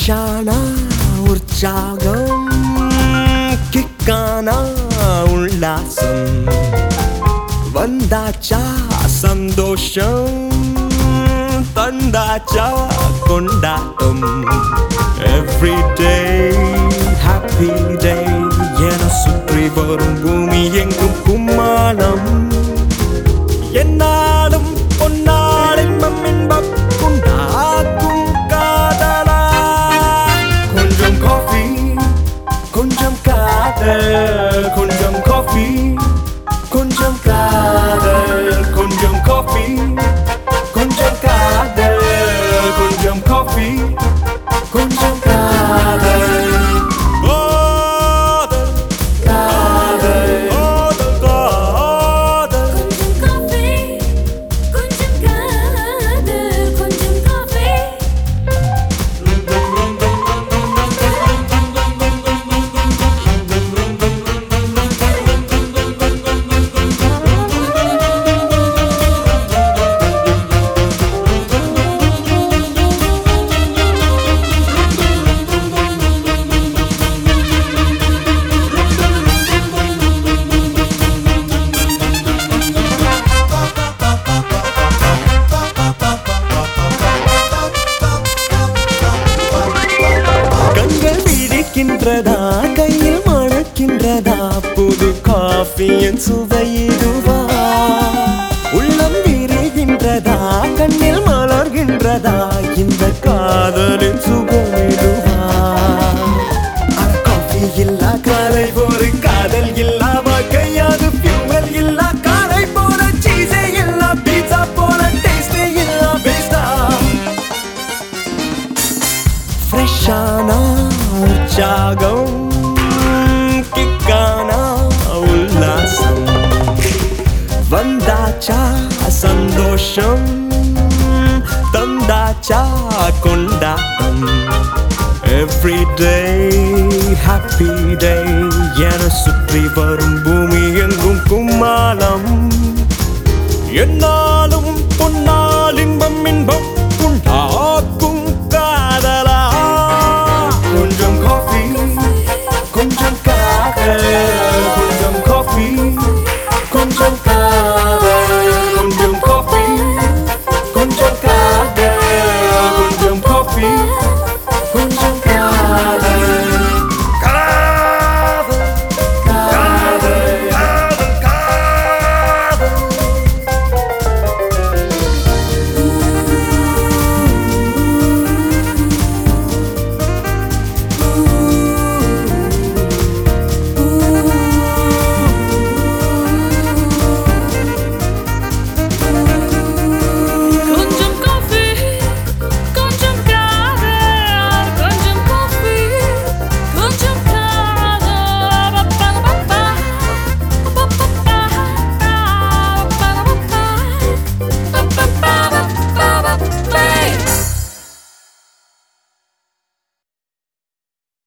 ஃப்ரெஷ்ஷானா உற்சாகம் கிக்கானா உல்லாசம் வந்தாச்சா சந்தோஷம் தந்தாச்சா கொண்டாட்டம் எவ்ரி டே ஹாப்பி டே என சுற்றி வரும் பூமி எங்கும் கும்மாளம் என்னாலும் பொன்னாளின் இன்பம் உண்டாக்கும் காதலா கொஞ்சம் காஃபி கொஞ்சம் காதல் கொஞ்சம் காஃபி கொஞ்சம் காதல் கொஞ்சம் காஃபி கொஞ்சம் காதல் கொஞ்சம் காஃபி கொஞ்சம் காதல் காதல் காதல் காதல் கொஞ்சம் காஃபி கொஞ்சம் காதல் கொஞ்சம் காஃபி கண்கள் விழிக்கின்றதா கையில் மணக்கின்றதா புது காஃபியின் சுவையிடுவா உள்ளம் விரிகின்றதா கண்ணில் மலர்கின்றதா இந்த காதலின் சுகமிடுவா அட காஃபி இல்லா காலை ஒரு காதல் இல்லா வகையாது ஃபியூவல் இல்லா காரை போல சீஸே இல்லா பீட்சா போல டேஸ்டே இல்லா பேஸ்டா ஃப்ரெஷ்ஷானா உற்சாகம் கிக்கானா உல்லாசம் வந்தாச்சா சந்தோஷம் தந்தாச்சா கொண்டாட்டம் எவ்ரி டே ஹாப்பி டே என சுற்றி வரும் பூமி எங்கும் கும்மாளம் என்ன